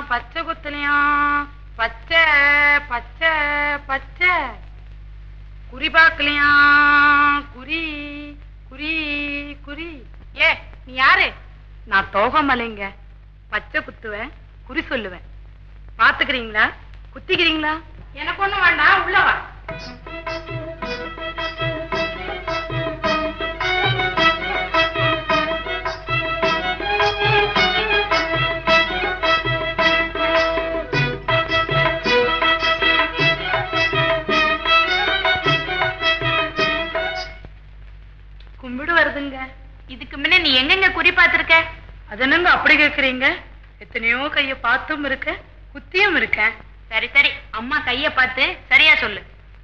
பச்சை குத்துலையாம் பச்சை பச்சை பச்சை குறி பார்க்கலையாம் குறி குறி குறி ஏ நீ யாரு நான் தோகமலைங்க பச்சை குத்துவேன் குறி சொல்லுவேன் பாத்துக்கிறீங்களா குத்திக்கிறீங்களா எனக்கு ஒண்ணும் வேண்டாம் உள்ள வா கும்பிடு வருதுங்க இதுக்கு முன்ன நீ எங்கெங்க குறி பார்த்திருக்க அது என்னங்க அப்படி கேக்குறீங்க எத்தனையோ கைய பார்த்தும் இருக்க குத்தியும் இருக்கேன் சரி சரி அம்மா கைய பார்த்து சரியா சொல்லு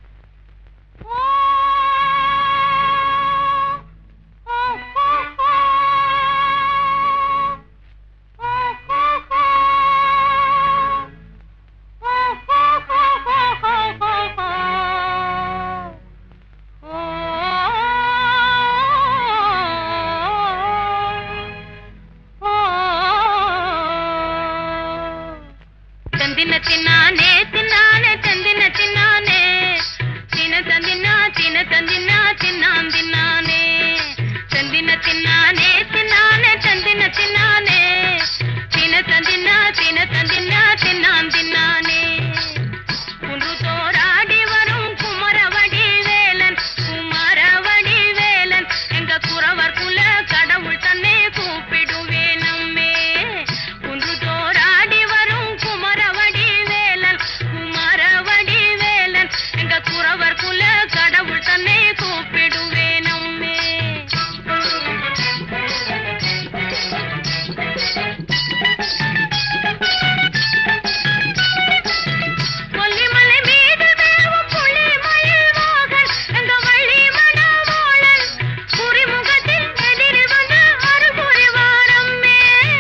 ತಂದಿನ ತಿನ್ನಾನೆ ತಿನ್ನಾನೆ ತಂದಿನ ತಿನ್ನಾನೆ ತಿನ ತಂದಿನ ತಿನ ತಂದಿನ ತಿನ್ನಾನ್ ತಿನ್ನಾನೆ ತಂದಿನ ತಿನ್ನಾನೆ ತಿನ್ನಾನೆ ತಂದಿನ ತಿನ್ನಾನೆ ತಿನ ತಂದಿನ ತಿನ ತಂದಿನ ತಿನ್ನಾன் தின்னானே குன்று தோராடி வரும் குமரவடி வேலன் குமரவடி வேலன் எங்க குறவர் குல கடவுள் தன்னை கூப்பிடுவேன் நம்மே குன்று தோராடி வரும் குமரவடி வேலன் குமரவடி வேலன் எங்க குறவர் குல கடவுள் தன்னை கூப்பிடுவேன் நம்மே கொல்லிமலை மீது மேவும் புலிமயில் மோகன் எங்க வள்ளி மணவாளன் குறிமுகத்தில் எதிரில் வந்து அருள்புரி வாரம்மே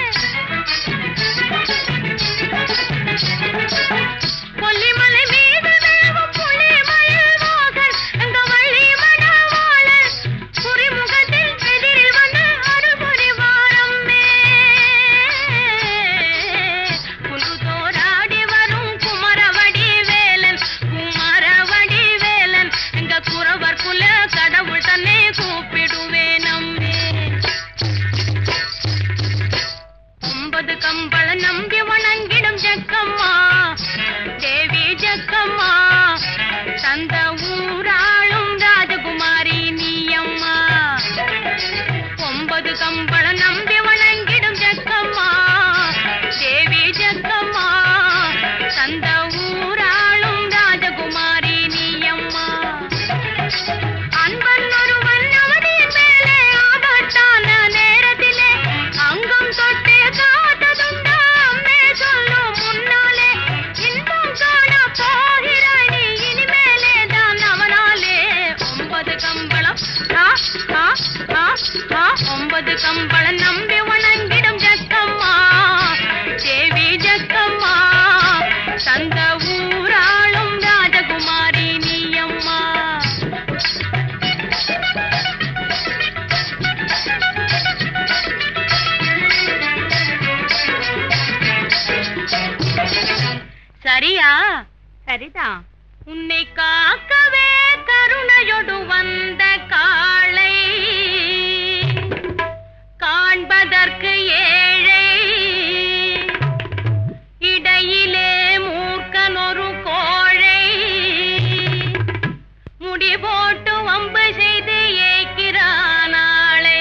கொல்லிமலை மீது மேவும் புலிமயில் மோகன் எங்க வள்ளி மணவாளன் குறிமுகத்தில் எதிரில் வந்து அருள்புரி வாரம்மே குன்று தோராடி வரும் குமரவடி வேலன் குமரவடி வேலன் எங்க குறவர் குல கடவுள் தன்னை கூப்பிடுவேன் நம்பி ஒன்பது கம்பள நம்பி வணங்கிடும் ஜக்கம்மா தேவி ஜக்கம்மா தந்த ஊராளும் ராஜகுமாரி நீயம்மா ஒன்பது கம்பள நம்பி வணங்கிடும் ஜக்கம்மா தேவி ஜக்கம்மா தந்த ஊராளும் ராஜகுமாரி நீயம்மா அன்பன் ஒருவன் அவனின் மேலே ஆபத்தான நேரத்திலே அங்கம் தொட்டு காத்ததுண்டா அம்மே சொல்லும் முன்னாலே இன்பம் காண போகிறாய் நீ இனிமேலே தான் அவனாலே ஒன்பது கம்பளம் ஆ, ஆ, ஆ, ஆ, ஒன்பது கம்பளம் நம்பி வணங்கிடும் ஜக்கம்மா தேவி ஜக்கம்மா தந்த ஊராளும் ராஜகுமாரி நீயம்மா சரியா சரிதான் உன்னை காக்கவே கருணையொடு வந்த காளை காண்பதற்கு ஏழை இடையிலே மூர்க்கன் ஒரு கோழை முடி போட்டு வம்பு செய்து ஏய்க்கிறான் ஆளை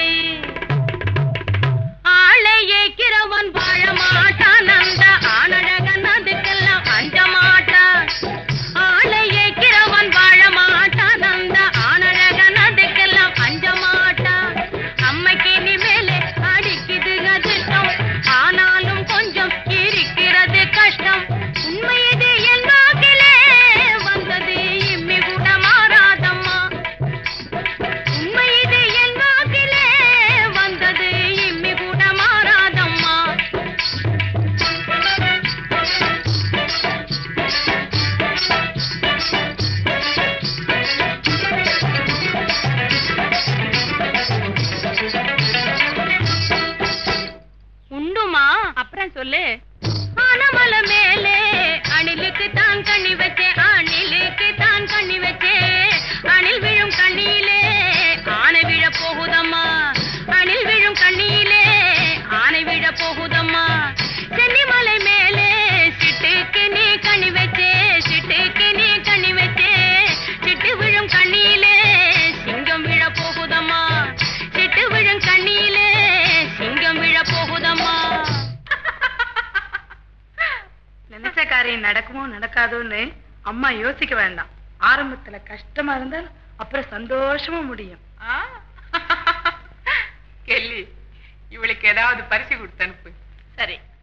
ஆளை ஏக்கிறவன் வாழ மாட்டான் அந்த ஆணழகன் அதுக்கெல்லாம் அஞ்ச மாட்டான் ஆளை ஏக்கிறவன் வாழ மாட்டான் அந்த ஆணழகன் அதுக்கெல்லாம் நடக்குமோ நடக்காதோன்னு அம்மா யோசிக்க வேண்டாம் ஆரம்பத்துல கஷ்டமா இருந்தால் அப்புறம் சந்தோஷமா முடியும் ஆ? கெல்லி இவளுக்கு ஏதாவது பரிசு கொடுத்து அனுப்பு சரி